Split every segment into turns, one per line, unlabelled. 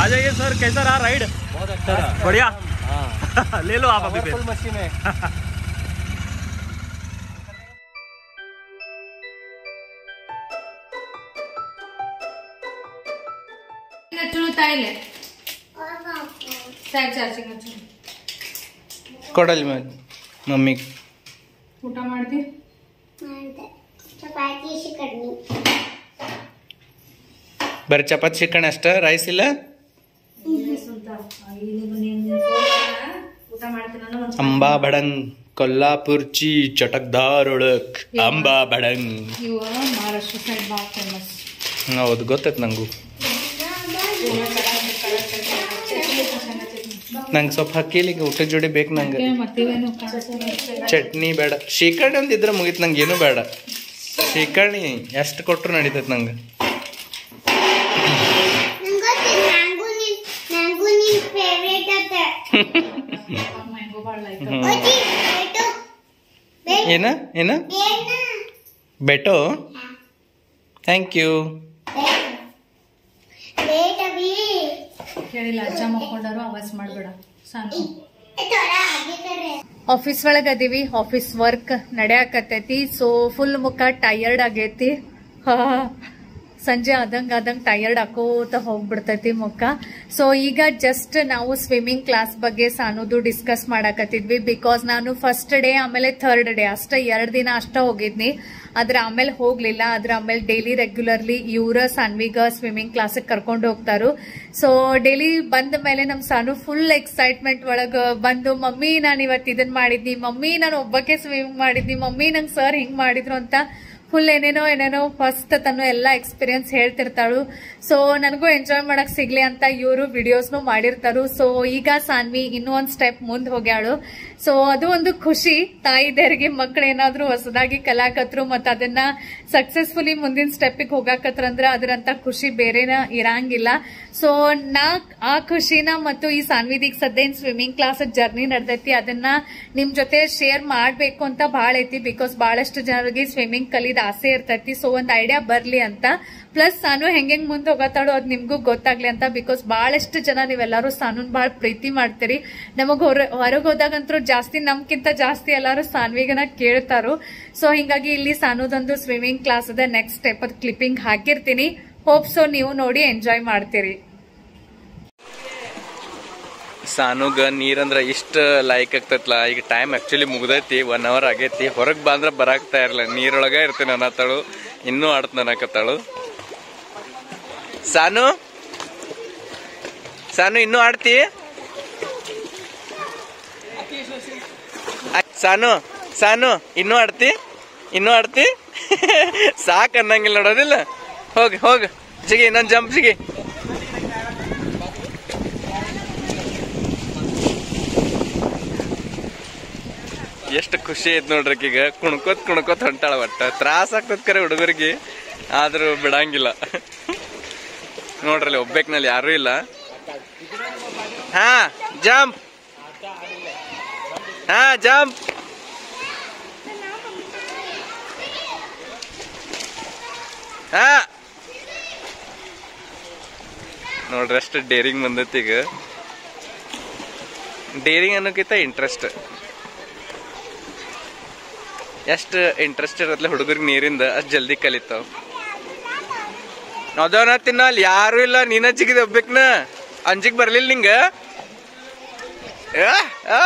आ जाइए सर कैसा रहा राइड
बहुत अच्छा रहा
बढ़िया
हाँ
ले लो आप अभी फिर
पावरफुल मशीन है
ಹಚ್ಚು ತಾಯಿಲೆ ತಾಯಿ ಚಾರ್ಜಿಂಗ್ ಹಚ್ಚು
ಕೊಡಲಿ ಮತ್ತೆ ಮಮ್ಮಿಗೆ
ಊಟ ಮಾಡ್ತಿ
ಚಪಾತಿ ಕಡ್ನಿ
ಬರೀ ಚಪಾತಿ ಚಿಕನ್ ಅಷ್ಟ ರೈಸ್ ಇಲ್ಲ
ಊಟ ಮಾಡ್ತೀನಿ ನಾನು ಒಂದ್
ಅಂಬಾ ಬಡಂಗ್ ಕೊಲ್ಲಾಪುರ್ಚಿ ಚಟಕ್ದಾರ್ ಒಳಕ್ ಅಂಬಾ ಬಡಂಗ್
ಇವ ಮಹಾರಾಷ್ಟ್ರ ಸೈಡ್ ಭಾಳ ಫೇಮಸ್
ಹೌದು ಗೊತ್ತೈತೆ ನಂಗೂ ನಂಗೆ ಸ್ವಲ್ಪ ಹಾಕಿಲಿ ಊಟದ ಜೋಡಿ ಬೇಕು ನಂಗೆ
ಮತ್ತೇವೇನು
ಚಟ್ನಿ ಬೇಡ ಶೀಕರ್ಣಿ ಒಂದು ಇದ್ರೆ ಮುಗೀತು ನಂಗೆ ಏನು ಬೇಡ ಶೀಕರ್ಣಿ ಎಷ್ಟು ಕೊಟ್ರು ನಡೀತೈತೆ ನಂಗೆ
ನಂಗೊತ್ತಿ ನಂಗೂ ನಿನ್ ನಂಗೂ ನಿನ್ ಫೇವ್ರೇಟ್ ಅದ
ಮ್ಯಾಂಗೋ ಭಾಳ ಲೈಕ್
ಹ್ಮ್.
ಓದಿ ಬೇಟು
ಏನ ಏನ
ಬೇಡ
ಬೆಟೋ ಥ್ಯಾಂಕ್ ಯು
ಬೇಟ ಬಿ
ಕೇಳಿಲ್ಲ ಅಜ್ಜ ಮಕ್ಕೊಂಡಾರು ಅವಾಜ್ ಮಾಡ್ಬೇಡ ಸಾಕು
ಥೋಡ ಆगे करे
ಆಫೀಸ್ ಒಳಗೆ ಅದೀವಿ ಆಫೀಸ್ ವರ್ಕ್ ನಡೆಯಕತ್ತೈತಿ ಸೊ ಫುಲ್ ಮುಖ ಟಯರ್ಡ್ ಆಗೈತಿ ಹಾ. ಸಂಜೆ ಆದಂಗ ಆದಂಗ ಟಯರ್ಡ್ ಹಾಕೋತ ಹೋಗ್ಬಿಡ್ತೈತಿ ಮುಖ ಸೊ ಈಗ ಜಸ್ಟ್ ನಾವು ಸ್ವಿಮ್ಮಿಂಗ್ ಕ್ಲಾಸ್ ಬಗ್ಗೆ ಸಾನುದು ಡಿಸ್ಕಸ್ ಮಾಡಕತ್ತಿದ್ವಿ ಬಿಕಾಸ್ ನಾನು ಫಸ್ಟ್ ಡೇ ಆಮೇಲೆ ಥರ್ಡ್ ಡೇ ಅಷ್ಟ ಎರಡ್ ದಿನ ಅಷ್ಟ ಹೋಗಿದ್ನಿ ಆದ್ರ ಆಮೇಲೆ ಹೋಗ್ಲಿಲ್ಲ ಆದ್ರ ಆಮೇಲೆ ಡೈಲಿ ರೆಗ್ಯುಲರ್ಲಿ ಇವ್ರ ಸಾನ್ವಿಗ ಸ್ವಿಮ್ಮಿಂಗ್ ಕ್ಲಾಸಿಗೆ ಕರ್ಕೊಂಡು ಹೋಗ್ತಾರು ಸೊ ಡೈಲಿ ಬಂದ ಮೇಲೆ ನಮ್ ಸಾನು ಫುಲ್ ಎಕ್ಸೈಟ್ಮೆಂಟ್ ಒಳಗ ಬಂದು ಮಮ್ಮಿ ನಾನು ಇವತ್ತು ಇದನ್ ಮಾಡಿದ್ನಿ ಮಮ್ಮಿ ನಾನು ಒಬ್ಬಕ್ಕೆ ಸ್ವಿಮ್ ಮಾಡಿದ್ನಿ ಮಮ್ಮಿ ನಂಗೆ ಸರ್ ಹಿಂಗ್ ಮಾಡಿದ್ರು ಅಂತ ಫುಲ್ ಏನೇನೋ ಏನೇನೋ ಫಸ್ಟ್ ತನ್ನ ಎಲ್ಲ ಎಕ್ಸ್ಪೀರಿಯನ್ಸ್ ಹೇಳ್ತಿರ್ತಾಳು ಸೊ ನನಗೂ ಎಂಜಾಯ್ ಮಾಡಕ್ ಸಿಗ್ಲಿ ಅಂತ ಇವರು ವಿಡಿಯೋಸ್ನು ಮಾಡಿರ್ತಾರು ಸೊ ಈಗ ಸಾನ್ವಿ ಇನ್ನೂ ಒಂದ್ ಸ್ಟೆಪ್ ಮುಂದ್ ಹೋಗ್ಯಾಳು ಸೊ ಅದು ಒಂದು ಖುಷಿ ತಾಯಿದೇರಿಗೆ ಮಕ್ಳು ಏನಾದ್ರೂ ಹೊಸದಾಗಿ ಕಲಾಕತ್ರು ಮತ್ತ ಅದನ್ನ ಸಕ್ಸಸ್ಫುಲಿ ಮುಂದಿನ ಸ್ಟೆಪ್ಪಿಗೆ ಹೋಗಾಕತ್ರ ಅಂದ್ರ ಅದರಂತ ಖುಷಿ ಬೇರೆನ ಇರಂಗಿಲ್ಲ ಸೊ ನಾ ಆ ಖುಷಿನ ಮತ್ತು ಈ ಸಾನ್ವಿದಿಗ್ ಸದ್ಯ ಸ್ವಿಮ್ಮಿಂಗ್ ಕ್ಲಾಸ್ ಜರ್ನಿ ನಡೆದೈತಿ ಅದನ್ನ ನಿಮ್ ಜೊತೆ ಶೇರ್ ಮಾಡ್ಬೇಕು ಅಂತ ಬಾಳ ಐತಿ ಬಿಕಾಸ್ ಬಹಳಷ್ಟು ಜನರಿಗೆ ಸ್ವಿಮ್ಮಿಂಗ್ ಕಲಿದ ಆಸೆ ಇರ್ತೈತಿ ಸೊ ಒಂದ್ ಐಡಿಯಾ ಬರ್ಲಿ ಅಂತ ಪ್ಲಸ್ ಸಾನು ಹೆಂಗ್ ಮುಂದೆ ಹೋಗತ್ತಾಳೋ ಅದ್ ನಿಮ್ಗೂ ಗೊತ್ತಾಗ್ಲಿ ಅಂತ ಬಿಕಾಸ್ ಬಹಳಷ್ಟು ಜನ ನೀವೆಲ್ಲರೂ ಸಾನುನ್ ಬಹಳ ಪ್ರೀತಿ ಮಾಡ್ತೀರಿ ನಮಗ್ ಹೊರ ಹೊರಗ್ ಹೋದಾಗಂತೂ ಜಾಸ್ತಿ ನಮ್ಕಿಂತ ಜಾಸ್ತಿ ಎಲ್ಲಾರು ಸಾನ್ವಿಗನ ಕೇಳ್ತಾರು ಸೊ ಹಿಂಗಾಗಿ ಇಲ್ಲಿ ಸಾನುದೊಂದು ಸ್ವಿಮ್ಮಿಂಗ್ ಕ್ಲಾಸ್ ಅದ ನೆಕ್ಸ್ಟ್ ಸ್ಟೆಪ್ ಅದ್ ಕ್ಲಿಪ್ಪಿಂಗ್ ಹಾಕಿರ್ತೀನಿ ಹೋಪ್ ಸೊ ನೀವು ನೋಡಿ ಎಂಜಾಯ್ ಮಾಡ್ತೀರಿ
ಸಾನುಗ ನೀರಂದ್ರ ಇಷ್ಟ ಲೈಕ್ ಆಗ್ತೈತ್ಲ ಈಗ ಟೈಮ್ ಆಕ್ಚುಲಿ ಮುಗ್ದೈತಿ ಒನ್ ಅವರ್ ಆಗೈತಿ ಹೊರಗೆ ಬಂದ್ರ ಬರಾಕ್ತಾ ಇರಲ್ಲ ನೀರೊಳಗ ಇರ್ತೀನಿ ಅನ್ನತ್ತಾಳು ಇನ್ನೂ ಆಡ್ತ ಅನ್ನಕತ್ತಾಳು ಸಾನು ಸಾನು ಇನ್ನೂ ಆಡ್ತಿ ಅ- ಸಾನು ಸಾನು ಇನ್ನೂ ಆಡ್ತಿ ಇನ್ನೂ ಆಡ್ತಿ ಸಾಕ್ ಅನ್ನಂಗಿಲ್ಲ ನೋಡೋದಿಲ್ಲ ಹೋಗಿ ಹೋಗಿ ಜಿಗಿ ಇನ್ನೊಂದು ಜಂಪ್ ಜಿಗಿ ಎಷ್ಟು ಖುಷಿ ಐತ್ ನೋಡ್ರಿ ಈಗ ಕುಣ್ಕೋತ್ ಕುಣ್ಕೋತ್ ಹೊಂಟಾಳ ಒಟ್ಟ ತ್ರಾಸ ಆಗ್ತದ ಕರೆ ಹುಡುಗರಿಗೆ ಆದ್ರೂ ಬಿಡಂಗಿಲ್ಲ ನೋಡ್ರಲ್ಲಿ ಒಬ್ಬೇಕ್ನಲ್ಲಿ ಯಾರು ಇಲ್ಲ ಹಾ ಜಂಪ್ ಹಾ ಜಂಪ್ ಹಾ ನೋಡ್ರಿ ಅಷ್ಟು ಡೇರಿಂಗ್ ಬಂದೈತಿ ಈಗ ಡೇರಿಂಗ್ ಅನ್ನೋಕ್ಕಿಂತ ಇಂಟ್ರೆಸ್ಟ್ ಎಷ್ಟು ಇಂಟ್ರೆಸ್ಟ್ ಇರತ್ಲೆ ಹುಡುಗರಿಗೆ ನೀರಿಂದ ಅಷ್ಟು ಜಲ್ದಿ ಕಲಿತಾವ ಅದವನ ತಿನ್ನ ಅಲ್ಲಿ ಯಾರು ಇಲ್ಲ ನೀನ ಜಿಗಿದ ಒಬ್ಬೇಕ್ನ ಅಂಜಿಗ್ ಬರ್ಲಿಲ್ಲ ನಿಂಗ ಆ, ಆ.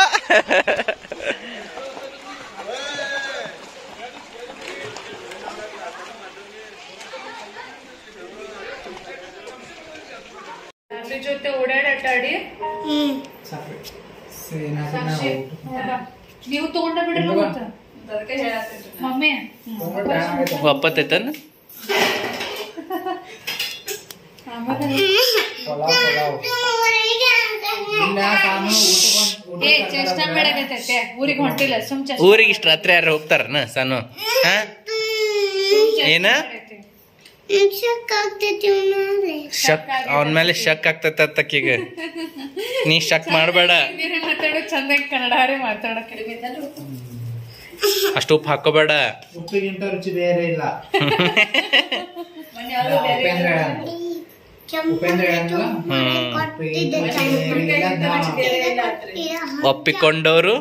ಅದ್ರ ಜೊತೆ ಓಡಾಡಾಡಿ ನೀವು ತಗೊಂಡ ಬಿಡ್ರಿ ಮತ್ತ ಮಮ್ಮಿ
ಒಪ್ಪತ್ತೈತನ
ಏ ಚೇಷ್ಟಾ ಮಾಡಕತ್ತೈತೆ ಊರಿಗೆ ಹೊಂಟಿಲ್ಲ ಸುಮ್ ಚೇಷ್ಟಾ
ಊರಿಗೆ ಇಷ್ಟ ರಾತ್ರಿ ಯಾರು ಹೋಗ್ತಾರನ ಸಾನು ಹಾ ಏನ
ಶಕ್ ಆಗ್ತೈತಿ ಮೇಲೆ
ಶಕ್ ಅವನ ಮೇಲೆ ಶಕ್ ಆಗ್ತೈತ ತಕ್ಕೀಗ ನೀ ಶಕ್ ಮಾಡಬೇಡ
ಬೇರೆ ಮಾತಾಡೋ ಚಂದಾಗಿ ಕನ್ನಡ ಮಾತಾಡೋ ಕಡಿಮೆ
ಅಷ್ಟು ಉಪ್ಪು ಹಾಕೋಬೇಡ
ಉಪ್ಪಿಗಿಂತ ರುಚಿ ಬೇರೆ ಇಲ್ಲ
ಕೆಂಪು ಕೊಟ್ಟಿದ್ದೆ
ಒಪ್ಪಿಕೊಂಡವರು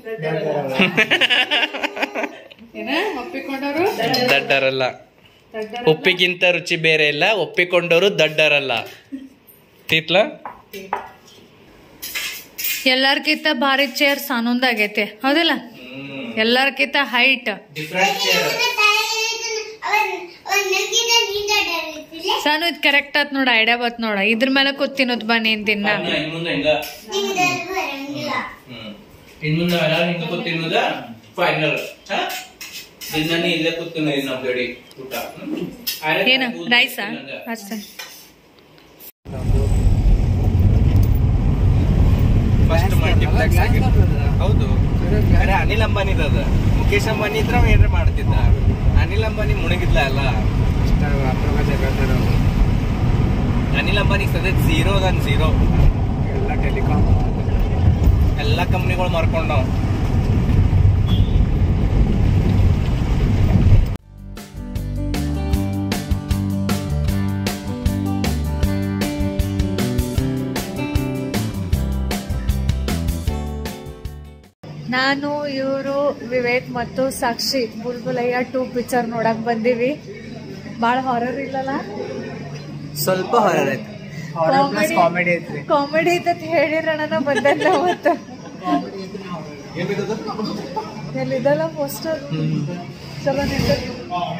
ಒಪ್ಪಿಕೊಂಡವರು
ದಡ್ಡರಲ್ಲ ಉಪ್ಪಿಗಿಂತ ರುಚಿ ಬೇರೆ ಇಲ್ಲ ಒಪ್ಪಿಕೊಂಡವರು ದಡ್ಡರಲ್ಲ ತೀತ್ಲ
ಎಲ್ಲಾರ್ಕಿಂತ ಭಾರಿ ಚೇರ್ ಸಾನೊಂದ್ ಆಗೈತೆ ಹೌದಿಲ್ಲ ಎಲ್ಲಾರ್ಕಿಂತ ಹೈಟ್ ಸಾನು ಇದ್ ಕರೆಕ್ಟ್ ಆತ್ ನೋಡ ಐಡಿಯಾ ಬತ್ ನೋಡ ಇದ್ರ ಮೇಲೆ ಕೂತಿನೋದ್ ಬಾ ನೀನ್ ದಿನ
ಇನ್ನು ಎಲ್ಲಾರು ಹಿಂಗ ಕೂತಿನ್ನೋದ ಫೈನಲ್ ದಿನ ಇಲ್ಲೇ ಕೂತಿನ ನಮ್ ಜೋಡಿ ಊಟ
ಏನು ರೈಸಾ ಅಷ್ಟೇ
ಫಸ್ಟ್ ಮಲ್ಟಿಪ್ಲೆಕ್ಸ್ ಹೌದು ಅರೆ ಅನಿಲ್ ಅಂಬಾನಿ ಅದ ಮುಖೇಶ್ ಅಂಬಾನಿ ಇದ್ರ ಅವ ಏನ್ರ ಮಾಡ್ತಿದ್ದ ಅನಿಲ್ ಅಂಬಾನಿ ಮುಣಗಿದ್ಲ ಅಲ್ಲ ಅನಿಲ್ ಅಂಬಾನಿ ಸದ್ಯ ಝೀರೋ ಅದನ್ ಝೀರೋ
ಎಲ್ಲ ಟೆಲಿಕಾಮ್
ಎಲ್ಲಾ ಕಂಪ್ನಿಗಳು ಮಾರ್ಕೊಂಡ್ ನಾವು
ನಾನು ಇವರು ವಿವೇಕ್ ಮತ್ತು ಸಾಕ್ಷಿ ಬುಲ್ಬುಲಯ್ಯ ಟೂ ಪಿಕ್ಚರ್ ನೋಡಕ್ ಬಂದೀವಿ ಬಾಳ ಹಾರರ್ ಇಲ್ಲಲ್ಲ
ಸ್ವಲ್ಪ ಹೊರ ಐತಿ
Comedy.
ಕಾಮಿಡಿ ಐತ್ರಿ
ಕಾಮಿಡಿ ಐತತ್ ಹೇಳಿರಣ ಬಂದಲ್ಲ ಅವತ್ತು ಎಲ್ಲಿದಲ್ಲ ಪೋಸ್ಟರ್ ಚಲೋ ನಿಂತೈತಿ.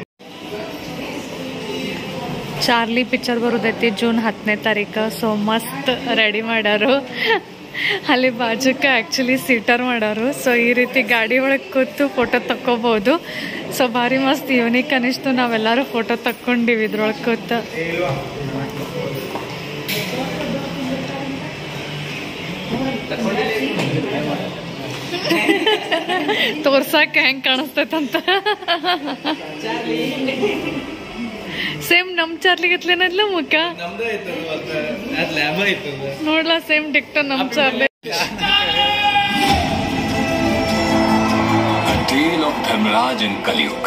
ಚಾರ್ಲಿ ಪಿಕ್ಚರ್ ಬರೋದೈತಿ ಜೂನ್ ಹತ್ತನೇ ತಾರೀಕು ಸೊ ಮಸ್ತ್ ರೆಡಿ ಮಾಡ್ಯಾರು ಅಲ್ಲಿ ಬಾಜುಕ ಆ್ಯಕ್ಚುಲಿ ಸೀಟರ್ ಮಾಡೋರು ಸೊ ಈ ರೀತಿ ಗಾಡಿ ಒಳಗೆ ಕೂತು ಫೋಟೋ ತಕ್ಕೋಬೋದು ಸೊ ಭಾರಿ ಮಸ್ತ್ ಯೂನಿಕ್ ಅನಿಸ್ತು ನಾವೆಲ್ಲರೂ ಫೋಟೋ ತಕ್ಕೊಂಡಿವಿ ಇದ್ರೊಳಗೆ ಕೂತು ತೋರ್ಸಾಕ ಹೆಂಗ್ ಕಾಣಿಸ್ತೈತಂತ ಸೇಮ್ ನಮ್ ಚಾರ್ಲಿಗತ್ಲೇನಲ್ಲ ಮುಖ
ನಮ್ದು ಐತದ ಅದ್ ಲ್ಯಾಬ್ ಐತದ
ನೋಡ್ಲಾ ಸೇಮ್ ಡಿಕ್ಟೋ ನಮ್ Charlie
A tale of Dharmaraj and Kaliyuk.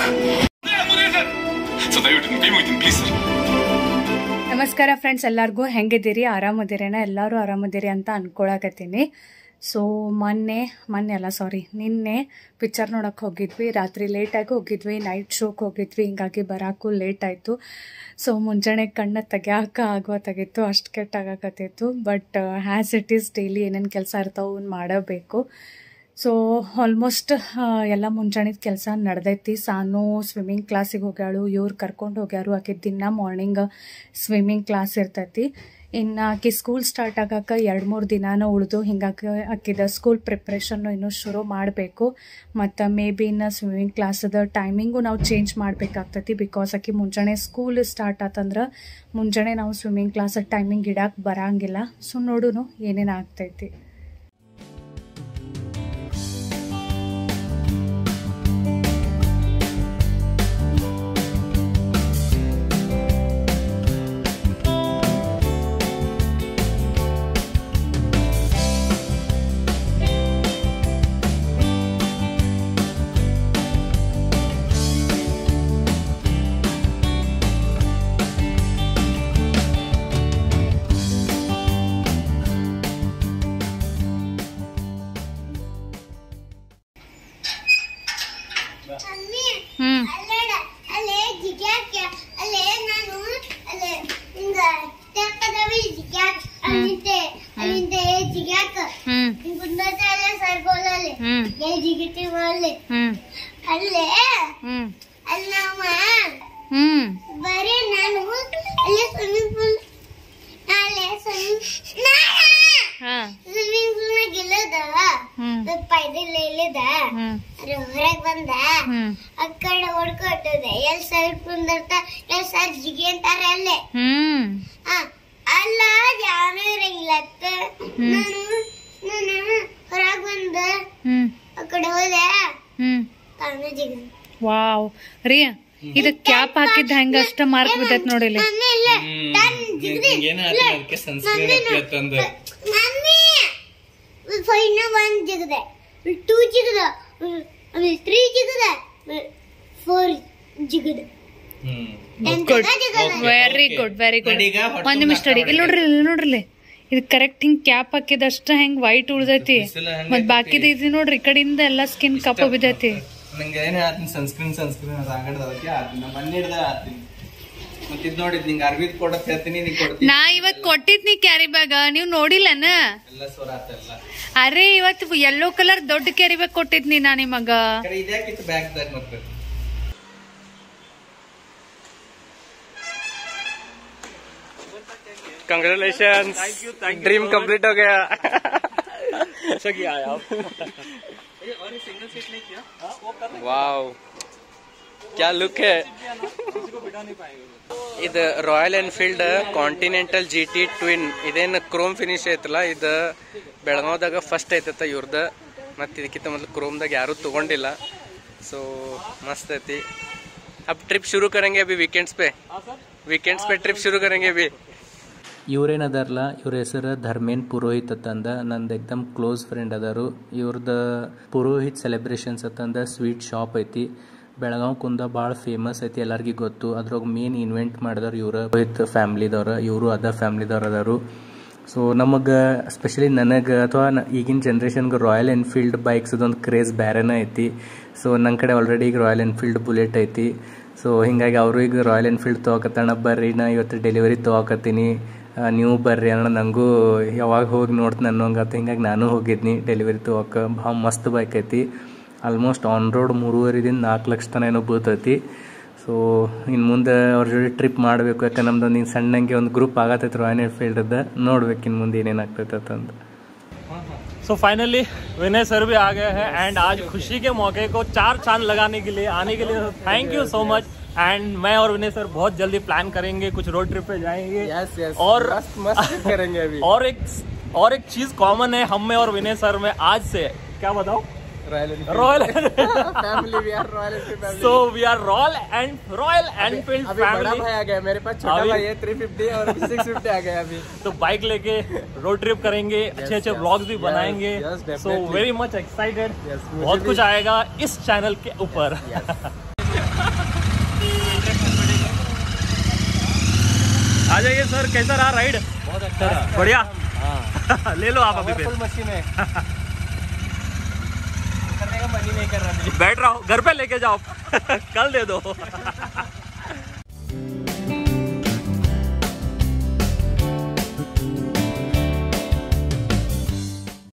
So ದಯವಿಟ್ಟು ನೀವು ಕೈ ಮುಗಿತೀನಿ ಪ್ಲೀಸ್ ಸರ್
ನಮಸ್ಕಾರ ಫ್ರೆಂಡ್ಸ್ ಎಲ್ಲರಿಗೂ ಹೆಂಗಿದ್ದೀರಿ ಆರಾಮದಿರೇನ ಎಲ್ಲರೂ ಆರಾಮದಿರಿ ಅಂತ ಅನ್ಕೊಳಕತ್ತೀನಿ ಸೊ ಮೊನ್ನೆ ಮೊನ್ನೆ ಅಲ್ಲ ಸಾರಿ ನಿನ್ನೆ ಪಿಕ್ಚರ್ ನೋಡಕ್ಕೆ ಹೋಗಿದ್ವಿ ರಾತ್ರಿ ಲೇಟಾಗಿ ಹೋಗಿದ್ವಿ ನೈಟ್ ಶೋಗೆ ಹೋಗಿದ್ವಿ ಹಿಂಗಾಗಿ ಬರೋಕ್ಕೂ ಲೇಟ್ ಆಯಿತು ಸೊ ಮುಂಜಾನೆ ಕಣ್ಣ ತೆಗ್ಯಾಕ ಆಗೋ ತೆಗಿತ್ತು ಅಷ್ಟು ಕೆಟ್ಟಾಗಕತ್ತಿತ್ತು but has it is daily ಏನೇನು ಕೆಲಸ ಇರ್ತಾವೆ ಅವ್ನ ಮಾಡಬೇಕು ಸೊ ಆಲ್ಮೋಸ್ಟ್ ಎಲ್ಲ ಮುಂಜಾನೆದ ಕೆಲಸ ನಡೆದೈತಿ ಸಾನು ಸ್ವಿಮ್ಮಿಂಗ್ ಕ್ಲಾಸಿಗೆ ಹೋಗ್ಯಾಳು ಇವ್ರು ಕರ್ಕೊಂಡು ಹೋಗ್ಯಾರು ಆಕೆ ದಿನ ಮಾರ್ನಿಂಗ್ ಸ್ವಿಮ್ಮಿಂಗ್ ಕ್ಲಾಸ್ ಇರ್ತೈತಿ ಇನ್ನು ಆಕೆ ಸ್ಕೂಲ್ ಸ್ಟಾರ್ಟ್ ಆಗಕ್ಕೆ ಎರಡು ಮೂರು ದಿನಾನ ಉಳಿದು ಹಿಂಗಾಗಿ ಆಕಿದ ಸ್ಕೂಲ್ ಪ್ರಿಪ್ರೇಷನ್ನು ಇನ್ನೂ ಶುರು ಮಾಡಬೇಕು ಮತ್ತು ಮೇ ಬಿ ಇನ್ನು ಸ್ವಿಮ್ಮಿಂಗ್ ಕ್ಲಾಸದ ಟೈಮಿಂಗು ನಾವು ಚೇಂಜ್ ಮಾಡಬೇಕಾಗ್ತೈತಿ ಬಿಕಾಸ್ ಆಕೆ ಮುಂಜಾನೆ ಸ್ಕೂಲ್ ಸ್ಟಾರ್ಟ್ ಆತಂದ್ರೆ ಮುಂಜಾನೆ ನಾವು ಸ್ವಿಮ್ಮಿಂಗ್ ಕ್ಲಾಸದ ಟೈಮಿಂಗ್ ಇಡಕ್ಕೆ ಬರಂಗಿಲ್ಲ ಸೊ ನೋಡುನು ಏನೇನು ಆಗ್ತೈತಿ ಹ್ಮ್
ಅಲ್ಲೇ ಅಲ್ಲೇ ಜಿಗ್ಯಾಕೆ ಅಲ್ಲೇ ನಾನು ಅಲ್ಲೇ ಹಿಂಗ ತೆಕ್ಕದವಿ ಜಿಗ್ಯಾಕ್ ಅಲ್ಲಿಂತೆ ಅಲ್ಲಿಂದ ಏ ಜಿಗ್ಯಾಕ
ಹ್ಮ್
ಹಿಂಗ್ ಕುಂದತ ಅಲ್ಲೇ ಸರ್ಗೋಲಲ್ಲಿ
ಹ್ಮ್
ಏ ಜಿಗಿತೀವಿ ಅಲ್ಲಿ
ಹ್ಮ್
ಅಲ್ಲೇ
ಹ್ಮ್
ಅಲ್ಲಿ ನಾವ
ಹ್ಮ್
ಬರೀ ನಾನು ಅಲ್ಲೇ ಸ್ವಿಮ್ಮಿಂಗ್ ಪೂಲ್ ಅಲ್ಲೇ ಸ್ವಿಮ್ಮಿಂಗ್
ಹಾ
ಸ್ವಿಮ್ಮಿಂಗ್ ಪೂಲ್ ನಾಗ ಇಲ್ಲದ
ಹ್ಮ್
ಪೈದಲ್ ಇಲ್ಲದ
ಹ್ಮ್
ಅದ್ರ ಹೊರಗ್ ಬಂದ
ಹ್ಮ್
ಆ ಕಡೆ ಹೊಡ್ಕೊಟ್ಟದೆ ಎಲ್ ಸರ್ ಕುಂದರ್ತ ಎಲ್ ಸರ್ ಜಿಗಿ ಅಂತಾರೆ ಅಲ್ಲೇ
ಹ್ಮ್
ಆ, ಅಲ್ಲ ಯಾರು ಇರಂಗಿಲ್ಲ ಅತ್ತ. ನಾನು ನಾನು ಹೊರಗ್ ಬಂದ
ಹ್ಮ್
ಆ ಕಡೆ ಹೋದೆ
ಹ್ಮ್
ತಾನು ಜಿಗಿ
ವಾವ್ ರೀ ಇದು ಕ್ಯಾಪ್ ಹಾಕಿದ್ದ ಹೆಂಗ ಅಷ್ಟ ಮಾರ್ಕ್ ಬಿದ್ದೈತ್ ನೋಡಿಲಿ
ಮಮ್ಮಿ ಇಲ್ಲ ತಾನ್ ಜಿಗ್ದಿ.
ಏನ ಅದಕ್ಕೆ ಸನ್ಸ್ಕ್ರೀನ್ ಹತ್ತಂದ
ಮಮ್ಮಿ ಫೈನ ಒನ್ ಜಿಗದೆ ಟೂ ಜಿಗದ ಆಮೇಲೆ ತ್ರೀ ಜಿಗದ ಫೋರ್ ಜಿಗದ
good very good very good ಒಂದ್ ನಿಮಿಷ ತಡಿ ಇಲ್ಲಿ ನೋಡ್ರಿ ಇಲ್ಲಿ ನೋಡ್ರಿ ಇಲ್ಲಿ. ಇದು ಕರೆಕ್ಟ್ ಹಿಂಗ್ ಕ್ಯಾಪ್ ಹಾಕಿದಷ್ಟ ಹೆಂಗ್ ವೈಟ್ ಉಳ್ದೈತಿ ಮತ್ ಬಾಕಿದ ಇದು ನೋಡ್ರಿ ಈ ಕಡೆಯಿಂದ ಎಲ್ಲಾ ಸ್ಕಿನ್ ಕಪ್ಪು ಬಿದ್ದೈತಿ
ನಂಗೆ ಏನೇ ಆತೀನಿ ಸನ್ಸ್ಕ್ರೀನ್ ಸನ್ಸ್ಕ್ರೀನ್ ಅದು ಆಗಡ್ದಕ್ಕೆ ಆತೀನಿ ನಮ್ಮ ಮನೆ ಹಿಡ್ದ ಆತೀನಿ ಮತ್ತೆ ಇದು ನೋಡಿದ್ ನಿಂಗೆ ಅರ್ವಿದ್ ಕೊಡತ್ ಹೇಳ್ತೀನಿ ನೀ ಕೊಡ್ತೀನಿ
ನಾ ಇವತ್ ಕೊಟ್ಟಿದ್ನಿ ಕ್ಯಾರಿ ಬ್ಯಾಗ್ ನೀವ್ ನೋಡಿಲ್ಲನ
ಎಲ್ಲ ಸೋರ ಆತೆಲ್ಲ
ಅರೆ ಇವತ್ತು ಯೆಲ್ಲೋ ಕಲರ್ ದೊಡ್ಡ ಕ್ಯಾರಿ ಬ್ಯಾಗ್ ಕೊಟ್ಟಿದ್ನಿ ನಾ ನಿಮಗ
ಕಡೆ ಇದ್ಯಾಕಿತ್ತು ಬ್ಯಾಗ್ದಾಗ ಮತ್ತೆ कंग्रेचुलेशन ड्रीम कंप्लीट हो गया
अच्छा किया है आप
ವಾವ್ ಕ್ಯಾ ಲುಕ್ है ಇದು Royal Enfield Continental G T twin ಇದೇನು ಕ್ರೋಮ್ ಫಿನಿಶ್ ಐತಲ್ಲ ಇದು ಬೆಳಗಾವ್ದಾಗ ಫಸ್ಟ್ ಐತತ್ತ ಇವ್ರದ ಮತ್ತು ಇದಕ್ಕಿಂತ ಮೊದಲು ಕ್ರೋಮ್ದಾಗ ಯಾರೂ ತೊಗೊಂಡಿಲ್ಲ ಸೊ ಮಸ್ತ್ ಐತಿ अब ट्रिप शुरू करेंगे अभी वीकेंड्स पे वीकेंड्स पे ट्रिप शुरू करेंगे अभी
ಇವ್ರೇನದಾರಲ್ಲ ಇವ್ರ ಹೆಸರು ಧರ್ಮೇನ್ ಪುರೋಹಿತ್ ಅಂತಂದ ನಂದು ಎಕ್ದಮ್ ಕ್ಲೋಸ್ ಫ್ರೆಂಡ್ ಅದಾರು ಇವ್ರದ್ದು ಪುರೋಹಿತ್ ಸೆಲೆಬ್ರೇಷನ್ಸ್ ಅಂತಂದ ಸ್ವೀಟ್ ಶಾಪ್ ಐತಿ ಬೆಳಗಾವ್ ಕುಂದ ಭಾಳ ಫೇಮಸ್ ಐತಿ ಎಲ್ಲರಿಗೂ ಗೊತ್ತು ಅದ್ರಾಗ ಮೇನ್ ಇನ್ವೆಂಟ್ ಮಾಡಿದವ್ರು ಇವ್ರ ಪುರೋಹಿತ್ ಫ್ಯಾಮ್ಲಿದವ್ರು ಇವರು ಅದ ಫ್ಯಾಮ್ಲಿದವ್ರು ಅದಾರು ಸೊ ನಮಗೆ ಸ್ಪೆಷಲಿ ನನಗೆ ಅಥವಾ ಈಗಿನ ಜನ್ರೇಷನ್ಗೆ ರಾಯಲ್ ಎನ್ಫೀಲ್ಡ್ ಬೈಕ್ಸ್ ಅದೊಂದು ಕ್ರೇಜ್ ಬೇರೆನೇ ಐತಿ ಸೊ ನನ್ನ ಕಡೆ ಆಲ್ರೆಡಿ ಈಗ ರಾಯಲ್ ಎನ್ಫೀಲ್ಡ್ ಬುಲೆಟ್ ಐತಿ ಸೊ ಹಿಂಗಾಗಿ ಅವರು ಈಗ ರಾಯಲ್ ಎನ್ಫೀಲ್ಡ್ ತೊಗೊಕತ್ತಣ ಬರ್ರಿ ನಾ ಇವತ್ತು ಡೆಲಿವರಿ ತೊಗೊಕತ್ತೀನಿ ಆ, ನೀವು ಬರ್ರಿ ಅಣ್ಣ ನನಗೂ ಯಾವಾಗ ಹೋಗಿ ನೋಡ್ತೀನಿ ಅನ್ನೋಂಗತ್ತೆ ಹಿಂಗಾಗಿ ನಾನು ಹೋಗಿದ್ನಿ ಡೆಲಿವರಿ ತೊಗೊಕ್ಕೆ ಭಾಳ ಮಸ್ತ್ ಬೈಕ್ ಐತಿ ಆಲ್ಮೋಸ್ಟ್ ಆನ್ ರೋಡ್ ಮೂರುವರೆದಿಂದ ನಾಲ್ಕು ಲಕ್ಷ ತನಕ ಏನೋ ಬೀಳ್ತೈತಿ ಸೊ ಇನ್ನು ಮುಂದೆ ಅವ್ರ ಜೊತೆ ಟ್ರಿಪ್ ಮಾಡಬೇಕು ಯಾಕಂದ್ರೆ ನಮ್ದು ಒಂದು ಹಿಂಗೆ ಸಣ್ಣಂಗೆ ಒಂದು ಗ್ರೂಪ್ ಆಗತ್ತೈತೆ ರಾಯಲ್ ಎನ್ಫೀಲ್ಡ್ದ ನೋಡ್ಬೇಕು ಇನ್ನು ಮುಂದೆ ಏನೇನಾಗ್ತೈತೆ ಅಂತಂದು
सो फाइनली विनय सर भी आ गए हैं एंड आज खुशी के मौके को चार चांद लगाने के लिए आने के लिए thank you so much and मैं और विनय सर बहुत जल्दी प्लान करेंगे कुछ रोड ट्रिप पे जाएंगे
यस यस
और
मस्त मस्त करेंगे अभी
और एक और एक चीज कॉमन है हम में और विनय सर में आज से क्या बताओ
royal
royal
family we are Royal Enfield family
so we are royal and Royal Enfield
अभी बड़ा
फैमिली
भाई आ गया मेरे पास छोटा
अभी-
भाई है 350 और 650 आ गया अभी
तो बाइक लेके रोड ट्रिप करेंगे अच्छे अच्छे व्लॉग्स भी बनाएंगे
yes,
so
definitely.
Very much excited
Yes, मुझे
बहुत
भी-
कुछ आएगा इस चैनल के ऊपर आ जाइए सर कैसा रहा राइड बहुत अच्छा रहा बढ़िया ले लो आप अभी फिर
मशीन है करने का मन ही नहीं कर रहा
बैठ रहा हूँ घर पे लेके जाओ कल दे दो